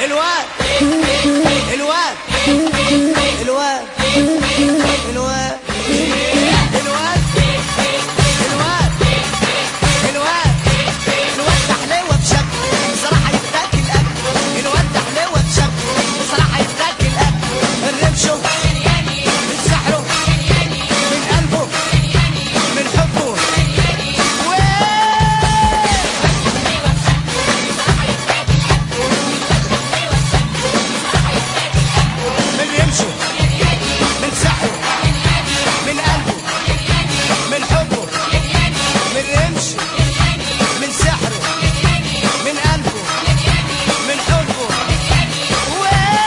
الواد الواد الواد الواد الواد الواد الواد الواد ده حلوة بشكل بصراحة يتاكل أكل الواد ده حلوة بشكل بصراحة يتاكل أكل الرمشو من سحره من قلبه من حبه ويه من يمشي من سحره من قلبه من حبه من يمشي من سحره من قلبه من حبه ويه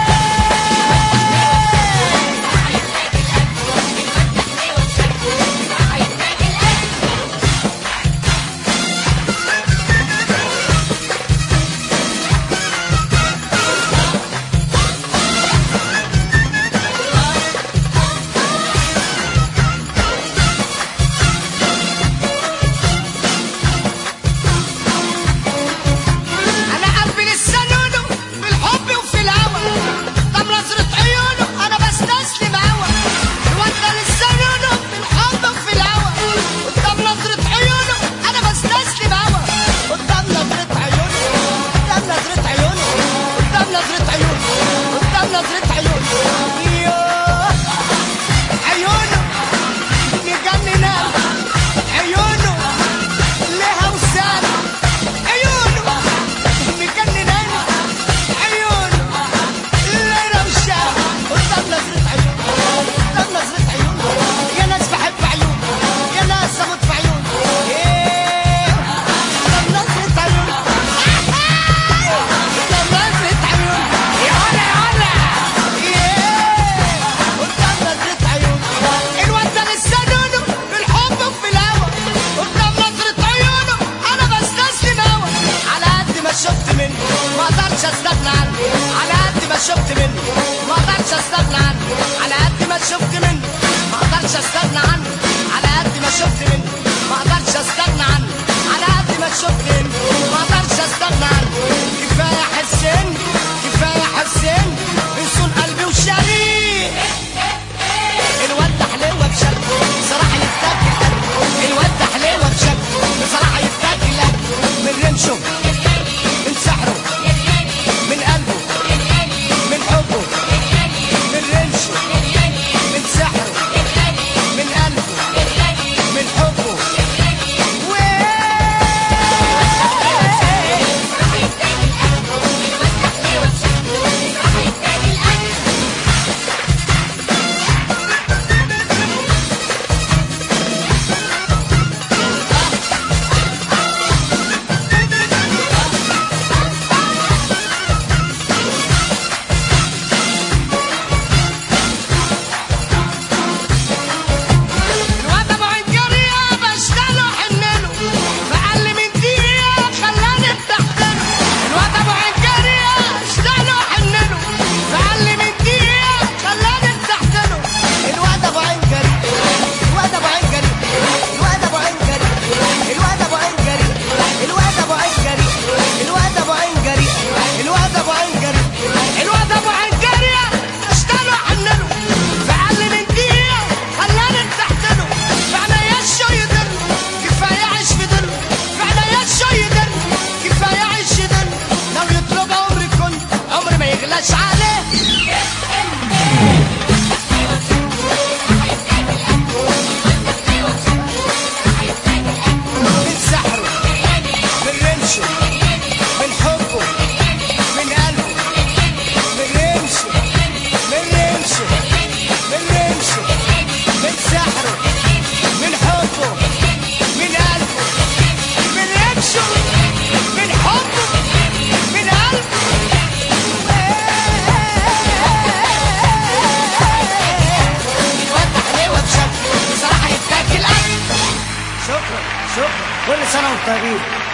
انا قلبي لسه لونه في الحب وفي الهوى قدام نظرة عيونه انا بستسلم هوى الواد ده لسه لونه في الحب وفي الهوى قدام نظرة عيونه انا بستسلم هوى قدام نظرة عيونه قدام نظرة عيونه قدام نظرة عيونه قدام نظرة عيونه يوه عيونه يجنن عيونه لها وسام عيونه مجنناني عيونه الليلة والشام قدام نظرة عيونه قدام نظرة عيونه يا ناس بحب عيونه يا ناس اموت في عيونه إيه، قدام نظرة عيونه قدام نظرة عيونه يا هلا يا هلا إيه، قدام نظرة عيونه الواد ده لسه لونه في الحب وفي الهوى قدام نظرة عيونه انا بستسلم هوى على قد ما شفت منه ما اقدرش استغنى عنه على قد ما شفت منه ما اقدرش استغنى عنه على قد ما شفت منه ما اقدرش استغنى عنه على قد ما شفت منه ما اقدرش استغنى عنه على قد ما شفت منه ما اقدرش استغنى عنه كفايه حسين كفايه حسين بيصون قلبي وشريك الواد ده حلوة بشكل بصراحة يتاكل قلب الواد ده حلوة بشكل بصراحة يتاكل قلب من رمشه من سحره من قلبه من حبه من رمشه من سحره من قلبه من حبه الواد ابو عنجرية بشتغل وحنله فقال لي من دقيقة خلاني بتحتله الواد ابو عنجرية اشتغل وحنله فقال لي من دقيقة خلاني بتحتله الواد ابو عنجري الواد ابو عنجري الواد ابو عنجري الواد ابو عنجري الواد ابو عنجري الواد ابو عنجري الواد ابو عنجري الواد ابو عنجري اشتغل وحنله فقال لي من دقيقة خلاني تحتله فعنايا الشو يدل كفاية عيش في دل فعنايا الشو يدل كفاية عيش في دل لو يطلب عمري كنت عمري ما يغلاش عليه من سحره من رمشه من حبه من قلبه من رمشه من رمشه من رمشه من سحره من حبه من قلبه من رمشه من حبه من قلبه الواد ده حلوة بشكل بصراحة يتاكل أكل شكرا شكرا كل سنة وانت طيبين